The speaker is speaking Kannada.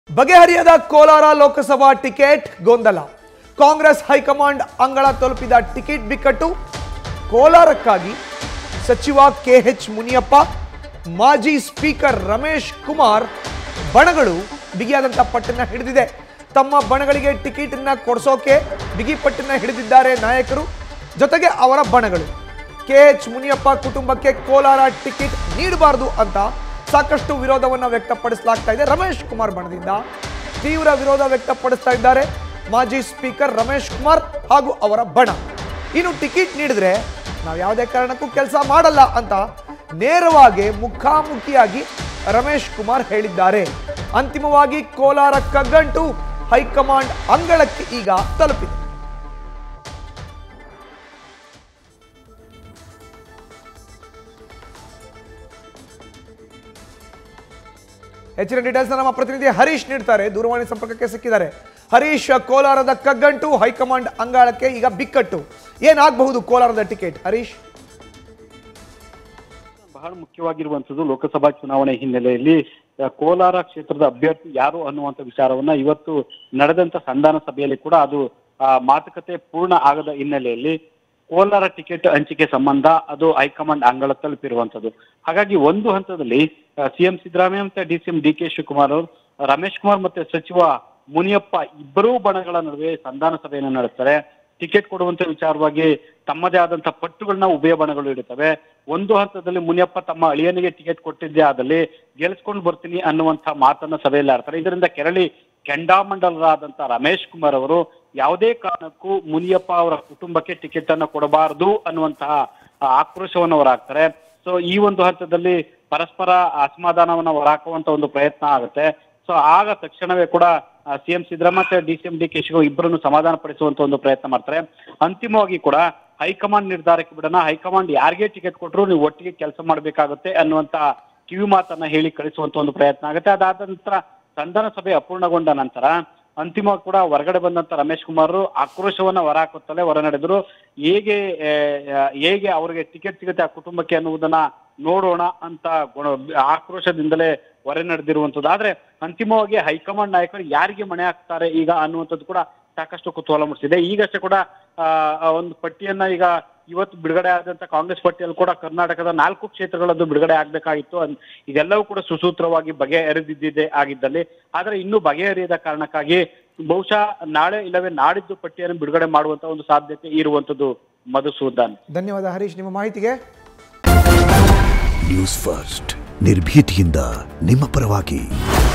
ಬಗೆಹರಿಯದ ಕೋಲಾರ ಲೋಕಸಭಾ ಟಿಕೆಟ್ ಗೊಂದಲ ಕಾಂಗ್ರೆಸ್ ಹೈಕಮಾಂಡ್ ಅಂಗಳ ತಲುಪಿದ ಟಿಕೆಟ್ ಬಿಕ್ಕಟ್ಟು ಕೋಲಾರಕ್ಕಾಗಿ ಸಚಿವ ಕೆಎಚ್ ಮುನಿಯಪ್ಪ ಮಾಜಿ ಸ್ಪೀಕರ್ ರಮೇಶ್ ಕುಮಾರ್ ಬಣಗಳು ಬಿಗಿಯಾದಂಥ ಪಟ್ಟನ್ನ ಹಿಡಿದಿದೆ ತಮ್ಮ ಬಣಗಳಿಗೆ ಟಿಕೆಟ್ ಅನ್ನ ಕೊಡಿಸೋಕೆ ಬಿಗಿ ಪಟ್ಟನ್ನ ಹಿಡಿದಿದ್ದಾರೆ ನಾಯಕರು ಜೊತೆಗೆ ಅವರ ಬಣಗಳು ಕೆಎಚ್ ಮುನಿಯಪ್ಪ ಕುಟುಂಬಕ್ಕೆ ಕೋಲಾರ ಟಿಕೆಟ್ ನೀಡಬಾರದು ಅಂತ ಸಾಕಷ್ಟು ವಿರೋಧವನ್ನು ವ್ಯಕ್ತಪಡಿಸಲಾಗ್ತಾ ಇದೆ ರಮೇಶ್ ಕುಮಾರ್ ಬಣದಿಂದ ತೀವ್ರ ವಿರೋಧ ವ್ಯಕ್ತಪಡಿಸ್ತಾ ಇದ್ದಾರೆ ಮಾಜಿ ಸ್ಪೀಕರ್ ರಮೇಶ್ ಕುಮಾರ್ ಹಾಗೂ ಅವರ ಬಣ ಇನ್ನು ಟಿಕೆಟ್ ನೀಡಿದ್ರೆ ನಾವು ಯಾವುದೇ ಕಾರಣಕ್ಕೂ ಕೆಲಸ ಮಾಡಲ್ಲ ಅಂತ ನೇರವಾಗಿ ಮುಖಾಮುಖಿಯಾಗಿ ರಮೇಶ್ ಕುಮಾರ್ ಹೇಳಿದ್ದಾರೆ ಅಂತಿಮವಾಗಿ ಕೋಲಾರ ಕಗ್ಗಂಟು ಹೈಕಮಾಂಡ್ ಅಂಗಳಕ್ಕೆ ಈಗ ತಲುಪಿದೆ ಹೆಚ್ಚಿನ ಡೀಟೇಲ್ಸ್ ನಮ್ಮ ಪ್ರತಿನಿಧಿ ಹರೀಶ್ ನೀಡ್ತಾರೆ ದೂರವಾಣಿ ಸಂಪರ್ಕಕ್ಕೆ ಸಿಕ್ಕಿದ್ದಾರೆ ಹರೀಶ್ ಕೋಲಾರದ ಕಗ್ಗಂಟು ಹೈಕಮಾಂಡ್ ಅಂಗಾಳಕ್ಕೆ ಈಗ ಬಿಕ್ಕಟ್ಟು ಏನಾಗಬಹುದು ಕೋಲಾರದ ಟಿಕೆಟ್ ಹರೀಶ್ ಬಹಳ ಮುಖ್ಯವಾಗಿರುವಂತದ್ದು ಲೋಕಸಭಾ ಚುನಾವಣೆ ಹಿನ್ನೆಲೆಯಲ್ಲಿ ಆ, ಕೋಲಾರ ಕ್ಷೇತ್ರದ ಅಭ್ಯರ್ಥಿ ಯಾರು ಅನ್ನುವಂತ ವಿಚಾರವನ್ನ ಇವತ್ತು ನಡೆದಂತ ಸಂಧಾನ ಸಭೆಯಲ್ಲಿ ಕೂಡ ಅದು ಆ, ಮಾತುಕತೆ ಪೂರ್ಣ ಆಗದ ಹಿನ್ನೆಲೆಯಲ್ಲಿ ಕೋಲಾರ ಟಿಕೆಟ್ ಹಂಚಿಕೆ ಸಂಬಂಧ ಅದು ಹೈಕಮಾಂಡ್ ಅಂಗಳ ತಲುಪಿರುವಂತದ್ದು ಹಾಗಾಗಿ ಒಂದು ಹಂತದಲ್ಲಿ ಸಿಎಂ ಸಿದ್ದರಾಮಯ್ಯ ಮತ್ತೆ D C M D K Shivakumar ಅವರು ರಮೇಶ್ ಕುಮಾರ್ ಮತ್ತೆ ಸಚಿವ ಮುನಿಯಪ್ಪ ಇಬ್ಬರೂ ಬಣಗಳ ನಡುವೆ ಸಂಧಾನ ಸಭೆಯನ್ನು ನಡೆಸ್ತಾರೆ ಟಿಕೆಟ್ ಕೊಡುವಂತ ವಿಚಾರವಾಗಿ ತಮ್ಮದೇ ಆದಂತ ಪಟ್ಟುಗಳನ್ನ ಉಭಯ ಬಣಗಳು ಇಡುತ್ತವೆ ಒಂದು ಹಂತದಲ್ಲಿ ಮುನಿಯಪ್ಪ ತಮ್ಮ ಅಳಿಯನಿಗೆ ಟಿಕೆಟ್ ಕೊಟ್ಟಿದ್ದೇ ಆದಲ್ಲಿ ಗೆಲ್ಸ್ಕೊಂಡು ಬರ್ತೀನಿ ಅನ್ನುವಂತ ಮಾತನ್ನ ಸಭೆಯಲ್ಲಿ ಆಡ್ತಾರೆ ಇದರಿಂದ ಕೆರಳಿ ಕೆಂಡಾಮಂಡಲರಾದಂತ ರಮೇಶ್ ಕುಮಾರ್ ಅವರು ಯಾವುದೇ ಕಾರಣಕ್ಕೂ ಮುನಿಯಪ್ಪ ಅವರ ಕುಟುಂಬಕ್ಕೆ ಟಿಕೆಟ್ ಅನ್ನ ಕೊಡಬಾರದು ಅನ್ನುವಂತಹ ಆ, ಆಕ್ರೋಶವನ್ನು ಹೊರಹಾಕ್ತಾರೆ ಸೊ ಈ ಒಂದು ಹಂತದಲ್ಲಿ ಪರಸ್ಪರ ಅಸಮಾಧಾನವನ್ನ ಹೊರಹಾಕುವಂತ ಒಂದು ಪ್ರಯತ್ನ ಆಗುತ್ತೆ ಸೊ ಆಗ ತಕ್ಷಣವೇ ಕೂಡ ಸಿಎಂ ಸಿದ್ದರಾಮಯ್ಯ ಮತ್ತೆ D C M D K Shiva ಇಬ್ಬರನ್ನು ಸಮಾಧಾನ ಪಡಿಸುವಂತ ಒಂದು ಪ್ರಯತ್ನ ಮಾಡ್ತಾರೆ ಅಂತಿಮವಾಗಿ ಕೂಡ ಹೈಕಮಾಂಡ್ ನಿರ್ಧಾರಕ್ಕೆ ಬಿಡೋಣ ಹೈಕಮಾಂಡ್ ಯಾರಿಗೆ ಟಿಕೆಟ್ ಕೊಟ್ಟರು ನೀವು ಒಟ್ಟಿಗೆ ಕೆಲಸ ಮಾಡಬೇಕಾಗುತ್ತೆ ಅನ್ನುವಂತ ಕಿವಿ ಮಾತನ್ನ ಹೇಳಿ ಕಳಿಸುವಂತ ಒಂದು ಪ್ರಯತ್ನ ಆಗುತ್ತೆ ಅದಾದ ನಂತರ ಸಂಧಾನ ಸಭೆ ಅಪೂರ್ಣಗೊಂಡ ನಂತರ ಅಂತಿಮವಾಗಿ ಕೂಡ ಹೊರಗಡೆ ಬಂದಂತ ರಮೇಶ್ ಕುಮಾರ್ ಆಕ್ರೋಶವನ್ನ ಹೊರಹಾಕುತ್ತಲೇ ಹೊರ ನಡೆದ್ರು ಹೇಗೆ ಆ, ಆ, ಹೇಗೆ ಅವರಿಗೆ ಟಿಕೆಟ್ ಸಿಗುತ್ತೆ ಆ ಕುಟುಂಬಕ್ಕೆ ಅನ್ನುವುದನ್ನ ನೋಡೋಣ ಅಂತ ಗುಣ- ಆಕ್ರೋಶದಿಂದಲೇ ಹೊರ ನಡೆದಿರುವಂತದ್ದು ಆದ್ರೆ ಅಂತಿಮವಾಗಿ ಹೈಕಮಾಂಡ್ ನಾಯಕರು ಯಾರಿಗೆ ಮಣೆ ಹಾಕ್ತಾರೆ ಈಗ ಅನ್ನುವಂಥದ್ದು ಕೂಡ ಸಾಕಷ್ಟು ಕುತೂಹಲ ಮೂಡಿಸಿದೆ ಈಗಷ್ಟೇ ಕೂಡ ಆ, ಆ ಒಂದು ಪಟ್ಟಿಯನ್ನ ಈಗ ಇವತ್ತು ಬಿಡುಗಡೆ ಆದಂತ ಕಾಂಗ್ರೆಸ್ ಪಟ್ಟಿಯಲ್ಲಿ ಕೂಡ ಕರ್ನಾಟಕದ ನಾಲ್ಕು ಕ್ಷೇತ್ರಗಳದ್ದು ಬಿಡುಗಡೆ ಆಗ್ಬೇಕಾಗಿತ್ತು ಅನ್- ಇದೆಲ್ಲವೂ ಕೂಡ ಸುಸೂತ್ರವಾಗಿ ಬಗೆಹರಿದಿದ್ದಿದೆ ಆಗಿದ್ದಲ್ಲಿ ಆದ್ರೆ ಇನ್ನೂ ಬಗೆಹರಿಯದ ಕಾರಣಕ್ಕಾಗಿ ಬಹುಶಃ ನಾಳೆ ಇಲ್ಲವೇ ನಾಡಿದ್ದು ಪಟ್ಟಿಯನ್ನು ಬಿಡುಗಡೆ ಮಾಡುವಂತ ಒಂದು ಸಾಧ್ಯತೆ ಇರುವಂತದ್ದು ಮಧುಸೂದನ್ ಧನ್ಯವಾದ ಹರೀಶ್ ನಿಮ್ಮ ಮಾಹಿತಿಗೆ ನ್ಯೂಸ್ ಫಸ್ಟ್ ನಿರ್ಭೀತಿಯಿಂದ ನಿಮ್ಮ ಪರವಾಗಿ